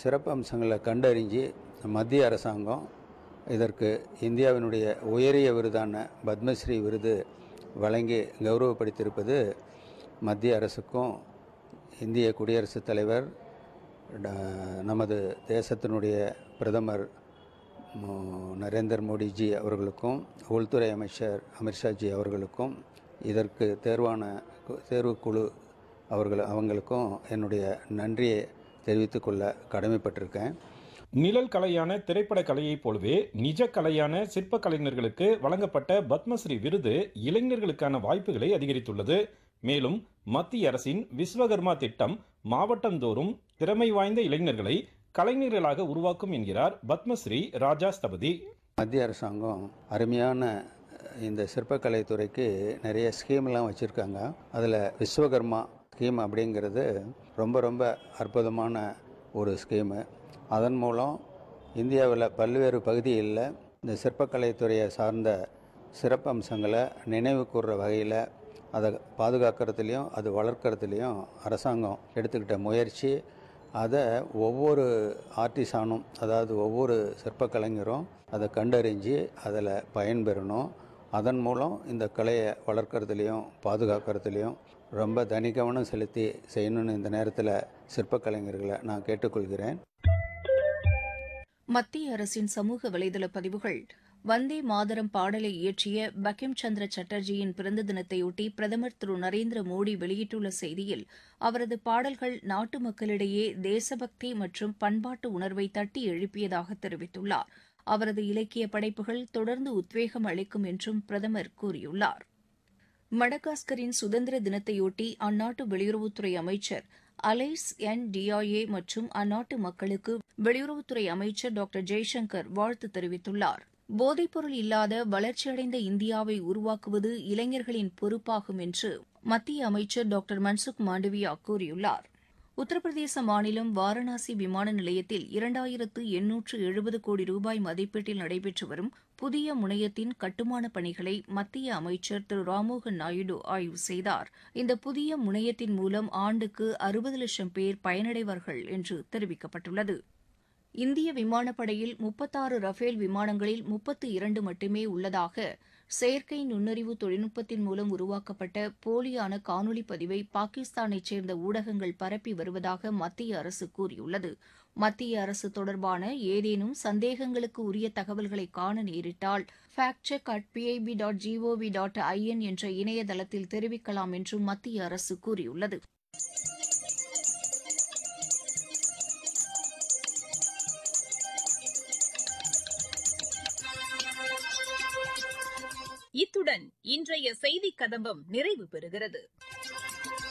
சிறப்பு அம்சங்களை கண்டறிஞ்சு மத்திய அரசாங்கம் இதற்கு இந்தியாவினுடைய உயரிய விருதான பத்மஸ்ரீ விருது வழங்கி கௌரவப்படுத்தியிருப்பது மத்திய அரசுக்கும் இந்திய குடியரசுத் தலைவர் ட- நமது தேசத்தினுடைய பிரதமர் மோ- நரேந்தர் மோடிஜி அவர்களுக்கும் உள்துறை அமைச்சர் அமித்ஷாஜி அவர்களுக்கும் இதற்கு தேர்வான கு- தேர்வுக்குழு அவர்கள் அவங்களுக்கும் என்னுடைய நன்றியை தெரிவித்துக்கொள்ள கடமைப்பட்டிருக்கேன் நிழல் கலையான திரைப்பட கலையைப் போலவே நிஜ கலையான சிற்ப கலைஞர்களுக்கு வழங்கப்பட்ட பத்மஸ்ரீ விருது இளைஞர்களுக்கான வாய்ப்புகளை அதிகரித்துள்ளது மேலும் மத்திய அரசின் விஸ்வகர்மா திட்டம் மாவட்டந்தோறும் திறமை வாய்ந்த இளைஞர்களை கலைஞர்களாக உருவாக்கும் என்கிறார் பத்மஸ்ரீ ராஜா ஸ்தபதி மத்திய அரசாங்கம் அருமையான இந்த சிற்பக்கலை துறைக்கு நிறைய ஸ்கீம்லாம் வச்சுருக்காங்க அதில் விஸ்வகர்மா ஸ்கீம் அப்படிங்கிறது ரொம்ப ரொம்ப அற்புதமான ஒரு ஸ்கீமு அதன் மூலம் இந்தியாவில் பல்வேறு பகுதிகளில் இந்த சிற்பக்கலை துறையை சார்ந்த சிறப்பு அம்சங்களை நினைவு கூர்ற வகையில் அதை பாதுகாக்கிறதுலையும் அது வளர்க்கறதுலையும் அரசாங்கம் எடுத்துக்கிட்ட முயற்சி அதை ஒவ்வொரு ஆர்டிசானும் அதாவது ஒவ்வொரு சிற்பக்கலைஞரும் அதை கண்டறிஞ்சு அதில் பயன்பெறணும் அதன் மூலம் இந்த கலையை வளர்க்கறதுலையும் பாதுகாக்கிறதுலையும் ரொம்ப தனி கவனம் செலுத்தி செய்யணும்னு இந்த நேரத்தில் சிற்பக்கலைஞர்களை நான் கேட்டுக்கொள்கிறேன் மத்திய அரசின் சமூக வலைதள பதிவுகள் வந்தே மாதரம் பாடலை இயற்றிய பங்கிம் சந்திர சட்டர்ஜியின் பிறந்த தினத்தையொட்டி பிரதமர் திரு நரேந்திர மோடி வெளியிட்டுள்ள செய்தியில் அவரது பாடல்கள் நாட்டு மக்களிடையே தேசபக்தி மற்றும் பண்பாட்டு உணர்வை தட்டி எழுப்பியதாக தெரிவித்துள்ளார் அவரது இலக்கிய படைப்புகள் தொடர்ந்து உத்வேகம் அளிக்கும் என்றும் பிரதமர் கூறியுள்ளார் மடகாஸ்கரின் சுதந்திர தினத்தையொட்டி அந்நாட்டு வெளியுறவுத்துறை அமைச்சர் அலைஸ் என் டியாயே மற்றும் அந்நாட்டு மக்களுக்கு வெளியுறவுத்துறை அமைச்சர் டாக்டர் ஜெய்சங்கர் வாழ்த்து தெரிவித்துள்ளார் போதைப்பொருள் இல்லாத வளர்ச்சியடைந்த இந்தியாவை உருவாக்குவது இளைஞர்களின் பொறுப்பாகும் என்று மத்திய அமைச்சர் டாக்டர் மன்சுக் மாண்டவியா கூறியுள்ளார் உத்தரப்பிரதேச மாநிலம் வாரணாசி விமான நிலையத்தில் இரண்டாயிரத்து எண்ணூற்று எழுபது கோடி ரூபாய் மதிப்பீட்டில் நடைபெற்று வரும் புதிய முனையத்தின் கட்டுமான பணிகளை மத்திய அமைச்சர் திரு ராம்மோகன் நாயுடு ஆய்வு செய்தார் இந்த புதிய முனையத்தின் மூலம் ஆண்டுக்கு அறுபது லட்சம் பேர் பயனடைவார்கள் என்று தெரிவிக்கப்பட்டுள்ளது இந்திய விமானப்படையில் முப்பத்தாறு ரஃபேல் விமானங்களில் முப்பத்து இரண்டு மட்டுமே உள்ளதாக செயற்கை நுண்ணறிவு தொழில்நுட்பத்தின் மூலம் உருவாக்கப்பட்ட போலியான காணொலி பதிவை பாகிஸ்தானைச் சேர்ந்த ஊடகங்கள் பரப்பி வருவதாக மத்திய அரசு கூறியுள்ளது மத்திய அரசு தொடர்பான ஏதேனும் சந்தேகங்களுக்கு உரிய தகவல்களை காண நேரிட்டால் fact check at PIB dot GOV dot IN என்ற இணையதளத்தில் தெரிவிக்கலாம் என்றும் மத்திய அரசு கூறியுள்ளது இத்துடன் இன்றைய செய்திக் கதம்பம் நிறைவு பெறுகிறது